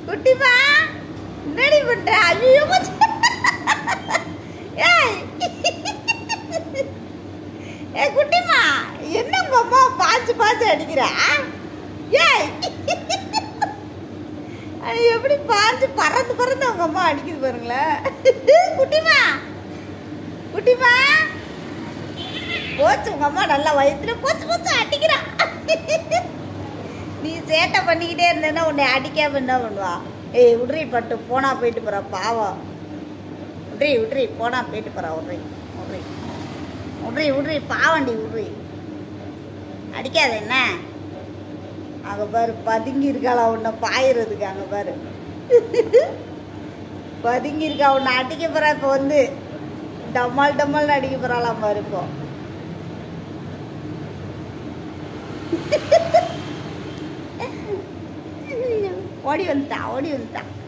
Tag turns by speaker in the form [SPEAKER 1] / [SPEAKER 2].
[SPEAKER 1] குட்டிமா என்னடி பண்ற ஐயோ மூச்சு. ஏய் ஏ குட்டிமா என்ன உங்க அம்மா பாய்ச்சி பாய்ச்சி அடிக்கிறா ஏய் அது எப்படி பாய்ச்சி பறந்து பறந்து உங்க அம்மா அடிக்குது பாருங்களேன் குட்டிமா குட்டிமா போச்சு உங்க அம்மா நல்லா வயிற்றுல போச்சு போச்சு அடிக்கிறா நீ சேட்டை பண்ணிக்கிட்டே இருந்தேன்னா உன்னை அடிக்காம என்ன பண்ணுவா ஏய் விட்ரி பட்டு போனா போயிட்டு போறா பாவம் விட்ரி விட்ரி போனா போயிட்டு போறா விட்ரி விட்ரி விட்ரி விட்ரி பாவண்டி விட்ரி அடிக்காத என்ன அங்கே பாரு பதுங்கி இருக்காளா உன்னை பாயிறதுக்கு அங்கே பாரு பதுங்கி இருக்கா உன்னை அடிக்க போறா இப்போ வந்து டம்மால் டம்மால்னு அடிக்க போறாளாம் பாரு இப்போ ஓடி வந்துட்டா ஓடி வந்துட்டா